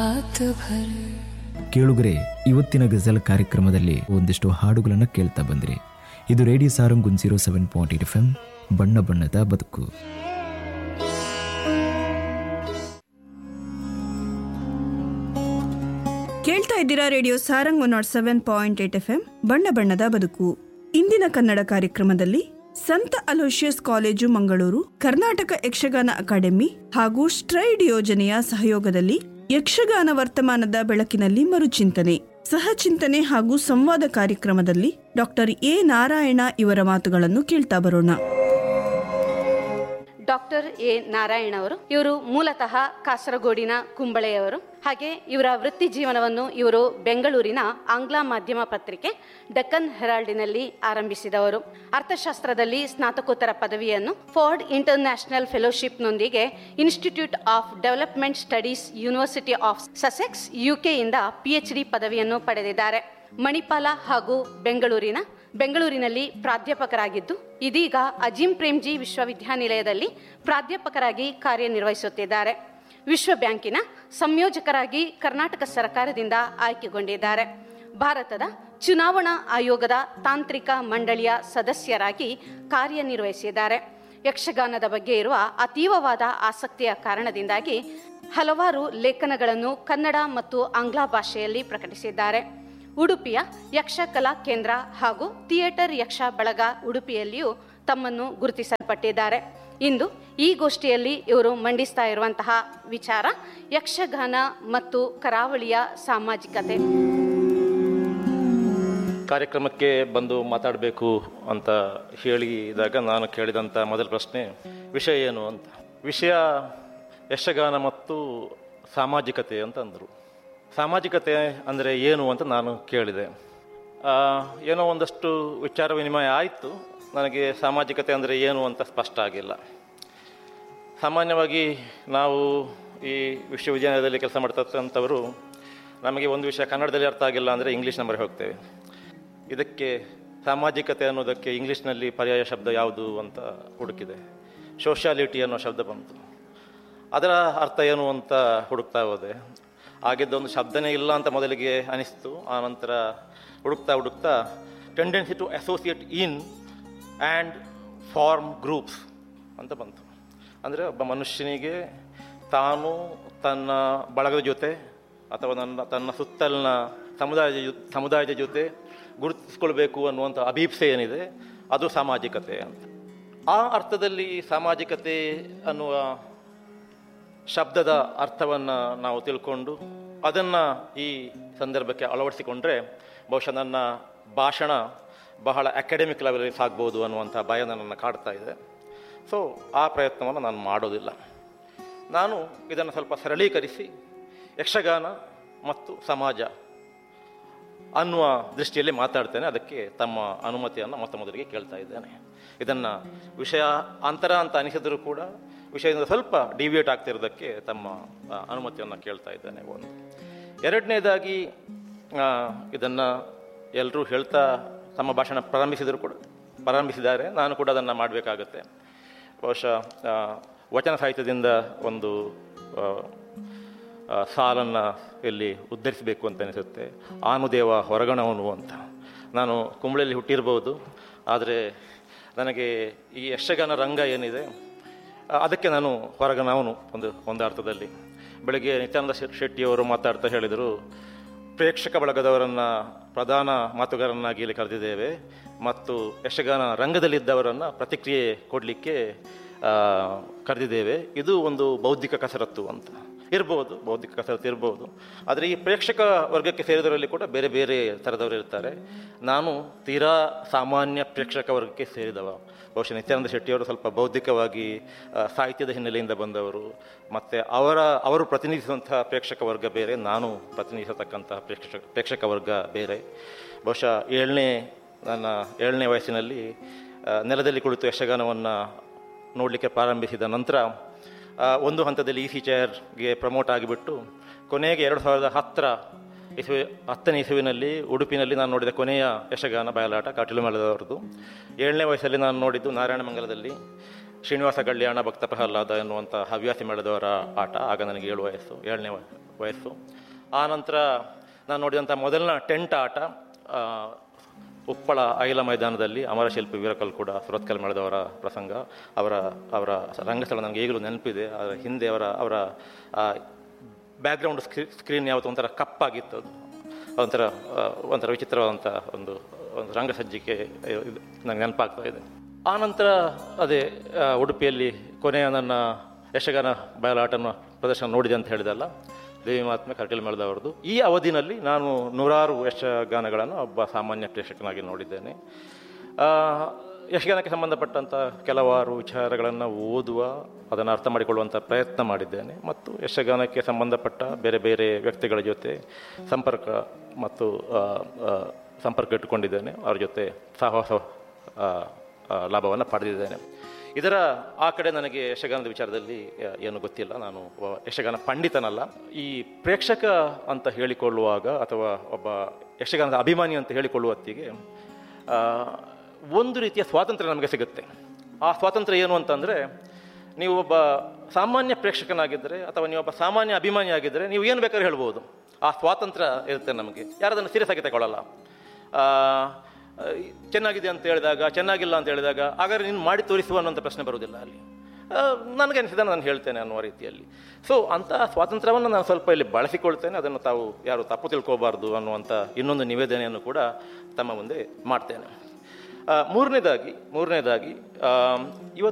ಕೇಳುಗರೆ ಇವತ್ತಿನ ಗಜಲ್ ಕಾರ್ಯಕ್ರಮದಲ್ಲಿ ಒಂದಿಷ್ಟು ಹಾಡುಗಳನ್ನು ಕೇಳ್ತಾ ಬಂದ್ರಿ ಇದು radio Sarang one zero seven point eight F M ಬಣ್ಣ ಬಣ್ಣದ ಬದುಕು ಕೇಳ್ತಾ ಇದ್ದೀರಾ radio Sarang one nought seven point eight F M ಬಣ್ಣ ಬಣ್ಣದ ಬದುಕು ಇಂದಿನ ಕನ್ನಡ ಕಾರ್ಯಕ್ರಮದಲ್ಲಿ ಸಂತ Aloysius college Mangaluru Karnataka Yakshagana academy ಹಾಗೂ ಸ್ಟ್ರೈಡ್ ಯೋಜನೆಯ ಸಹಯೋಗದಲ್ಲಿ ಯಕ್ಷಗಾನ ವರ್ತಮಾನದ ಬೆಳಕಿನಲ್ಲಿ ಮರುಚಿಂತನೆ ಸಹಚಿಂತನೆ ಹಾಗೂ ಸಂವಾದ ಕಾರ್ಯಕ್ರಮದಲ್ಲಿ ಡಾಕ್ಟರ್ ಎ ನಾರಾಯಣ ಇವರ ಮಾತುಗಳನ್ನು ಕೇಳ್ತಾ ಬರೋಣ ಡಾಕ್ಟರ್ ಎ ನಾರಾಯಣ ಅವರು ಇವರು ಮೂಲತಃ ಕಾಸರಗೋಡಿನ ಕುಂಬಳೆಯವರು ಹಾಗೆ ಇವರ ವೃತ್ತಿ ಜೀವನವನ್ನು ಇವರು ಬೆಂಗಳೂರಿನ ಆಂಗ್ಲ ಮಾಧ್ಯಮ ಪತ್ರಿಕೆ ಡೆಕ್ಕನ್ ಹೆರಾಲ್ಡಿನಲ್ಲಿ ಆರಂಭಿಸಿದವರು ಅರ್ಥಶಾಸ್ತ್ರದಲ್ಲಿ ಸ್ನಾತಕೋತ್ತರ ಪದವಿಯನ್ನು ಫೋರ್ಡ್ ಇಂಟರ್ನ್ಯಾಷನಲ್ ಫೆಲೋಶಿಪ್ನೊಂದಿಗೆ institute of development studies university of Sussex ಯುಕೆಯಿಂದ ಪಿಎಚ್ ಡಿ ಪದವಿಯನ್ನು ಪಡೆದಿದ್ದಾರೆ ಮಣಿಪಾಲ ಹಾಗೂ ಬೆಂಗಳೂರಿನ ಬೆಂಗಳೂರಿನಲ್ಲಿ ಪ್ರಾಧ್ಯಾಪಕರಾಗಿದ್ದು ಇದೀಗ ಅಜಿಂ ಪ್ರೇಮ್ಜಿ ವಿಶ್ವವಿದ್ಯಾನಿಲಯದಲ್ಲಿ ಪ್ರಾಧ್ಯಾಪಕರಾಗಿ ಕಾರ್ಯನಿರ್ವಹಿಸುತ್ತಿದ್ದಾರೆ ವಿಶ್ವ ಬ್ಯಾಂಕಿನ ಸಂಯೋಜಕರಾಗಿ ಕರ್ನಾಟಕ ಸರ್ಕಾರದಿಂದ ಆಯ್ಕೆಗೊಂಡಿದ್ದಾರೆ ಭಾರತದ ಚುನಾವಣಾ ಆಯೋಗದ ತಾಂತ್ರಿಕ ಮಂಡಳಿಯ ಸದಸ್ಯರಾಗಿ ಕಾರ್ಯನಿರ್ವಹಿಸಿದ್ದಾರೆ ಯಕ್ಷಗಾನದ ಬಗ್ಗೆ ಇರುವ ಅತೀವವಾದ ಆಸಕ್ತಿಯ ಕಾರಣದಿಂದಾಗಿ ಹಲವಾರು ಲೇಖನಗಳನ್ನು ಕನ್ನಡ ಮತ್ತು ಆಂಗ್ಲ ಭಾಷೆಯಲ್ಲಿ ಪ್ರಕಟಿಸಿದ್ದಾರೆ ಉಡುಪಿಯ ಯಕ್ಷ ಕಲಾ ಕೇಂದ್ರ ಹಾಗೂ ಥಿಯೇಟರ್ ಯಕ್ಷ ಬಳಗ ಉಡುಪಿಯಲ್ಲಿಯೂ ತಮ್ಮನ್ನು ಗುರುತಿಸಲ್ಪಟ್ಟಿದ್ದಾರೆ ಇಂದು ಈ ಗೋಷ್ಠಿಯಲ್ಲಿ ಇವರು ಮಂಡಿಸ್ತಾ ಇರುವಂತಹ ವಿಚಾರ ಯಕ್ಷಗಾನ ಮತ್ತು ಕರಾವಳಿಯ ಸಾಮಾಜಿಕತೆ ಕಾರ್ಯಕ್ರಮಕ್ಕೆ ಬಂದು ಮಾತಾಡಬೇಕು ಅಂತ ಹೇಳಿದಾಗ ನಾನು ಕೇಳಿದಂಥ ಮೊದಲ ಪ್ರಶ್ನೆ ವಿಷಯ ಏನು ಅಂತ ವಿಷಯ ಯಕ್ಷಗಾನ ಮತ್ತು ಸಾಮಾಜಿಕತೆ ಅಂತ ಅಂದರು ಸಾಮಾಜಿಕತೆ ಅಂದರೆ ಏನು ಅಂತ ನಾನು ಕೇಳಿದೆ ಆ, ಏನೋ ಒಂದಷ್ಟು ವಿಚಾರ ವಿನಿಮಯ ಆಯಿತು ನನಗೆ ಸಾಮಾಜಿಕತೆ ಅಂದರೆ ಏನು ಅಂತ ಸ್ಪಷ್ಟ ಆಗಿಲ್ಲ ಸಾಮಾನ್ಯವಾಗಿ ನಾವು ಈ ವಿಶ್ವವಿದ್ಯಾಲಯದಲ್ಲಿ ಕೆಲಸ ಮಾಡ್ತಕ್ಕಂಥವರು ನಮಗೆ ಒಂದು ವಿಷಯ ಕನ್ನಡದಲ್ಲಿ ಅರ್ಥ ಆಗಿಲ್ಲ ಅಂದರೆ ಇಂಗ್ಲೀಷ್ ನಂಬರ್ ಹೋಗ್ತೇವೆ ಇದಕ್ಕೆ ಸಾಮಾಜಿಕತೆ ಅನ್ನೋದಕ್ಕೆ ಇಂಗ್ಲೀಷ್ನಲ್ಲಿ ಪರ್ಯಾಯ ಶಬ್ದ ಯಾವುದು ಅಂತ ಹುಡುಕಿದೆ ಸೋಷಿಯಾಲಿಟಿ ಅನ್ನೋ ಶಬ್ದ ಬಂತು ಅದರ ಅರ್ಥ ಏನು ಅಂತ ಹುಡುಕ್ತಾ ಹೋದೆ ಆಗಿದ್ದೊಂದು ಶಬ್ದನೇ ಇಲ್ಲ ಅಂತ ಮೊದಲಿಗೆ ಅನಿಸ್ತು ಆನಂತರ ಹುಡುಕ್ತಾ ಹುಡುಕ್ತಾ tendency to associate in and farm groups ಅಂತ ಬಂತು ಅಂದರೆ ಒಬ್ಬ ಮನುಷ್ಯನಿಗೆ ತಾನು ತನ್ನ ಬಳಗದ ಜೊತೆ ಅಥವಾ ನನ್ನ ತನ್ನ ಸುತ್ತಲಿನ ಸಮುದಾಯದ ಜೊ ಸಮುದಾಯದ ಜೊತೆ ಗುರುತಿಸ್ಕೊಳ್ಬೇಕು ಅನ್ನುವಂಥ ಅಭೀಪ್ಸೆ ಏನಿದೆ ಅದು ಸಾಮಾಜಿಕತೆ ಅಂತ ಆ ಅರ್ಥದಲ್ಲಿ ಸಾಮಾಜಿಕತೆ ಅನ್ನುವ ಶಬ್ದದ ಅರ್ಥವನ್ನು ನಾವು ತಿಳ್ಕೊಂಡು ಅದನ್ನು ಈ ಸಂದರ್ಭಕ್ಕೆ ಅಳವಡಿಸಿಕೊಂಡ್ರೆ ಬಹುಶಃ ನನ್ನ ಭಾಷಣ ಬಹಳ ಅಕಾಡೆಮಿಕ್ ಲೆವೆಲಲ್ಲಿ ಸಾಗ್ಬೋದು ಅನ್ನುವಂಥ ಭಯ ನನ್ನನ್ನು ಕಾಡ್ತಾ ಇದೆ ಸೊ ಆ ಪ್ರಯತ್ನವನ್ನು ನಾನು ಮಾಡೋದಿಲ್ಲ ನಾನು ಇದನ್ನು ಸ್ವಲ್ಪ ಸರಳೀಕರಿಸಿ ಯಕ್ಷಗಾನ ಮತ್ತು ಸಮಾಜ ಅನ್ನುವ ದೃಷ್ಟಿಯಲ್ಲಿ ಮಾತಾಡ್ತೇನೆ ಅದಕ್ಕೆ ತಮ್ಮ ಅನುಮತಿಯನ್ನು ಮೊತ್ತ ಮೊದಲಿಗೆ ಕೇಳ್ತಾ ಇದ್ದೇನೆ ಇದನ್ನು ವಿಷಯ ಅಂತರ ಅಂತ ಅನಿಸಿದರೂ ಕೂಡ ವಿಷಯದಿಂದ ಸ್ವಲ್ಪ ಡಿವಿಯೇಟ್ ಆಗ್ತಿರೋದಕ್ಕೆ ತಮ್ಮ ಆ, ಅನುಮತಿಯನ್ನು ಕೇಳ್ತಾ ಇದ್ದೇನೆ ಒಂದು ಎರಡನೇದಾಗಿ ಇದನ್ನು ಎಲ್ಲರೂ ಹೇಳ್ತಾ ತಮ್ಮ ಭಾಷಣ ಪ್ರಾರಂಭಿಸಿದರೂ ಕೂಡ ಪ್ರಾರಂಭಿಸಿದ್ದಾರೆ ನಾನು ಕೂಡ ಅದನ್ನು ಮಾಡಬೇಕಾಗತ್ತೆ ಬಹುಶಃ ಆ, ವಚನ ಸಾಹಿತ್ಯದಿಂದ ಒಂದು ಆ, ಆ, ಸಾಲನ್ನು ಇಲ್ಲಿ ಉದ್ಧರಿಸಬೇಕು ಅಂತ ಅನಿಸುತ್ತೆ ಆನುದೇವ ಹೊರಗಣವನು ಅಂತ ನಾನು ಕುಂಬಳಲ್ಲಿ ಹುಟ್ಟಿರ್ಬೋದು ಆದರೆ ನನಗೆ ಈ ಯಕ್ಷಗಾನ ರಂಗ ಏನಿದೆ ಆ, ಅದಕ್ಕೆ ನಾನು ಹೊರಗಣವನು ಒಂದು ಒಂದು ಅರ್ಥದಲ್ಲಿ ಬೆಳಗ್ಗೆ ನಿತ್ಯಾನಂದ ಶೆ- ಶೆಟ್ಟಿಯವರು ಮಾತಾಡ್ತಾ ಹೇಳಿದರು ಪ್ರೇಕ್ಷಕ ಬಳಗದವರನ್ನು ಪ್ರಧಾನ ಮಾತುಗಾರನ್ನಾಗಿ ಇಲ್ಲಿ ಕರೆದಿದ್ದೇವೆ ಮತ್ತು ಯಕ್ಷಗಾನ ರಂಗದಲ್ಲಿದ್ದವರನ್ನು ಪ್ರತಿಕ್ರಿಯೆ ಕೊಡಲಿಕ್ಕೆ ಕರೆದಿದ್ದೇವೆ ಇದು ಒಂದು ಬೌದ್ಧಿಕ ಕಸರತ್ತು ಅಂತ ಇರ್ಬೋದು ಬೌದ್ಧಿಕ ಕಸರತ್ತು ಇರ್ಬೋದು ಆದರೆ ಈ ಪ್ರೇಕ್ಷಕ ವರ್ಗಕ್ಕೆ ಸೇರಿದವರಲ್ಲಿ ಕೂಡ ಬೇರೆ ಬೇರೆ ಥರದವರು ಇರ್ತಾರೆ ನಾನು ತೀರಾ ಸಾಮಾನ್ಯ ಪ್ರೇಕ್ಷಕ ವರ್ಗಕ್ಕೆ ಸೇರಿದವ ಬಹುಶಃ ನಿತ್ಯಾನಂದ ಶೆಟ್ಟಿಯವರು ಸ್ವಲ್ಪ ಬೌದ್ಧಿಕವಾಗಿ ಆ, ಸಾಹಿತ್ಯದ ಹಿನ್ನೆಲೆಯಿಂದ ಬಂದವರು ಮತ್ತು ಅವರ ಅವರು ಪ್ರತಿನಿಧಿಸುವಂತಹ ಪ್ರೇಕ್ಷಕ ವರ್ಗ ಬೇರೆ ನಾನು ಪ್ರತಿನಿಧಿಸತಕ್ಕಂತಹ ಪ್ರೇಕ್ಷಕ ಪ್ರೇಕ್ಷಕ ವರ್ಗ ಬೇರೆ ಬಹುಶಃ ಏಳನೇ ನನ್ನ ಏಳನೇ ವಯಸ್ಸಿನಲ್ಲಿ ಆ, ನೆಲದಲ್ಲಿ ಕುಳಿತು ಯಕ್ಷಗಾನವನ್ನು ನೋಡಲಿಕ್ಕೆ ಪ್ರಾರಂಭಿಸಿದ ನಂತರ ಆ, ಒಂದು ಹಂತದಲ್ಲಿ ಇ ಸಿ ಚೇರ್ಗೆ ಪ್ರಮೋಟ್ ಆಗಿಬಿಟ್ಟು ಕೊನೆಗೆ ಎರಡು ಸಾವಿರದ ಹತ್ತರ ಇಸುವೆ ಹತ್ತನೇ ಇಸುವಿನಲ್ಲಿ ಉಡುಪಿನಲ್ಲಿ ನಾನು ನೋಡಿದ ಕೊನೆಯ ಯಕ್ಷಗಾನ ಬಯಲಾಟ ಕಾಟಿಲು ಮೇಳದವರದು ಏಳನೇ ವಯಸ್ಸಲ್ಲಿ ನಾನು ನೋಡಿದ್ದು ನಾರಾಯಣ ಮಂಗಲದಲ್ಲಿ ಶ್ರೀನಿವಾಸ ಕಲ್ಯಾಣ ಭಕ್ತ ಪ್ರಹ್ಲಾದ ಎನ್ನುವಂಥ ಹವ್ಯಾಸಿ ಮೇಳದವರ ಆಟ ಆಗ ನನಗೆ ಏಳು ವಯಸ್ಸು ಏಳನೇ ವ- ವಯಸ್ಸು ಆ ನಂತರ ನಾನು ನೋಡಿದಂಥ ಮೊದಲನ ಟೆಂಟ್ ಆಟ ಆ, ಉಪ್ಪಳ ಐಲ ಮೈದಾನದಲ್ಲಿ ಅಮರಶಿಲ್ಪಿ ವೀರಕಲ್ ಕೂಡ ಸುರತ್ಕಲ್ ಮೇಳದವರ ಪ್ರಸಂಗ ಅವರ ಅವರ ರಂಗಸ್ಥಳ ನನಗೆ ಈಗಲೂ ನೆನಪಿದೆ ಅದರ ಹಿಂದೆ ಅವರ ಅವರ ಬ್ಯಾಕ್ಗ್ರೌಂಡ್ ಸ್ಕ್ರೀ ಸ್ಕ್ರೀನ್ ಯಾವತ್ತು ಒಂಥರ ಕಪ್ಪಾಗಿತ್ತು ಅದು ಒಂಥರ ಆ, ಒಂಥರ ವಿಚಿತ್ರವಾದಂಥ ಒಂದು ಒಂದು ರಂಗಸಜ್ಜಿಕೆ ಇದು ನನಗೆ ನೆನಪಾಗ್ತಾ ಇದೆ ಆ ನಂತರ ಅದೇ ಆ, ಉಡುಪಿಯಲ್ಲಿ ಕೊನೆಯ ನನ್ನ ಯಶಗಾನ ಬಯಲಾಟನ ಪ್ರದರ್ಶನ ನೋಡಿದೆ ಅಂತ ಹೇಳಿದಲ್ಲ ದೇವಿ ಮಹಾತ್ಮೆ ಕರ್ಕಲ್ ಮೇಳದವರದು ಈ ಅವಧಿನಲ್ಲಿ ನಾನು ನೂರಾರು ಯಶಗಾನಗಳನ್ನು ಒಬ್ಬ ಸಾಮಾನ್ಯ ಪ್ರೇಕ್ಷಕನಾಗಿ ನೋಡಿದ್ದೇನೆ ಆ, ಯಕ್ಷಗಾನಕ್ಕೆ ಸಂಬಂಧಪಟ್ಟಂಥ ಕೆಲವಾರು ವಿಚಾರಗಳನ್ನು ಓದುವ ಅದನ್ನು ಅರ್ಥ ಮಾಡಿಕೊಳ್ಳುವಂಥ ಪ್ರಯತ್ನ ಮಾಡಿದ್ದೇನೆ ಮತ್ತು ಯಕ್ಷಗಾನಕ್ಕೆ ಸಂಬಂಧಪಟ್ಟ ಬೇರೆ ಬೇರೆ ವ್ಯಕ್ತಿಗಳ ಜೊತೆ ಸಂಪರ್ಕ ಮತ್ತು ಆ, ಆ, ಸಂಪರ್ಕ ಇಟ್ಟುಕೊಂಡಿದ್ದೇನೆ ಅವ್ರ ಜೊತೆ ಸಹವಾಸ ಆ, ಆ, ಲಾಭವನ್ನು ಪಡೆದಿದ್ದೇನೆ ಇದರ ಆ ಕಡೆ ನನಗೆ ಯಕ್ಷಗಾನದ ವಿಚಾರದಲ್ಲಿ ಆ, ಏನು ಗೊತ್ತಿಲ್ಲ ನಾನು ಒಬ್ಬ ಯಕ್ಷಗಾನ ಪಂಡಿತನಲ್ಲ ಈ ಪ್ರೇಕ್ಷಕ ಅಂತ ಹೇಳಿಕೊಳ್ಳುವಾಗ ಅಥವಾ ಒಬ್ಬ ಯಕ್ಷಗಾನದ ಅಭಿಮಾನಿ ಅಂತ ಹೇಳಿಕೊಳ್ಳುವ ಹೊತ್ತಿಗೆ ಆ, ಒಂದು ರೀತಿಯ ಸ್ವಾತಂತ್ರ್ಯ ನಮಗೆ ಸಿಗುತ್ತೆ ಆ ಸ್ವಾತಂತ್ರ್ಯ ಏನು ಅಂತಂದರೆ ನೀವು ಒಬ್ಬ ಸಾಮಾನ್ಯ ಪ್ರೇಕ್ಷಕನಾಗಿದ್ದರೆ ಅಥವಾ ನೀವು ಒಬ್ಬ ಸಾಮಾನ್ಯ ಅಭಿಮಾನಿ ಆಗಿದ್ದರೆ ನೀವು ಏನು ಬೇಕಾದ್ರೂ ಹೇಳ್ಬೋದು ಆ ಸ್ವಾತಂತ್ರ್ಯ ಇರುತ್ತೆ ನಮಗೆ ಯಾರದನ್ನು ಸೀರಿಯಸ್ ಆಗಿ ತಗೊಳ್ಳಲ್ಲ ಆ, ಚೆನ್ನಾಗಿದೆ ಅಂತ ಹೇಳಿದಾಗ ಚೆನ್ನಾಗಿಲ್ಲ ಅಂತ ಹೇಳಿದಾಗ ಹಾಗಾದ್ರೆ ನೀನು ಮಾಡಿ ತೋರಿಸುವ ಅನ್ನೋಂಥ ಪ್ರಶ್ನೆ ಬರುವುದಿಲ್ಲ ಅಲ್ಲಿ ಆ, ನನಗೆ ಅನಿಸಿದ ನಾನು ಹೇಳ್ತೇನೆ ಅನ್ನುವ ರೀತಿಯಲ್ಲಿ ಸೊ ಅಂತಹ ಸ್ವಾತಂತ್ರ್ಯವನ್ನು ನಾನು ಸ್ವಲ್ಪ ಇಲ್ಲಿ ಬಳಸಿಕೊಳ್ತೇನೆ ಅದನ್ನು ತಾವು ಯಾರು ತಪ್ಪು ತಿಳ್ಕೋಬಾರ್ದು ಅನ್ನುವಂಥ ಇನ್ನೊಂದು ನಿವೇದನೆಯನ್ನು ಕೂಡ ತಮ್ಮ ಮುಂದೆ ಮಾಡ್ತೇನೆ ಆ, ಮೂರನೇದಾಗಿ ಮೂರನೇದಾಗಿ ಆ, ಇವತ್ತು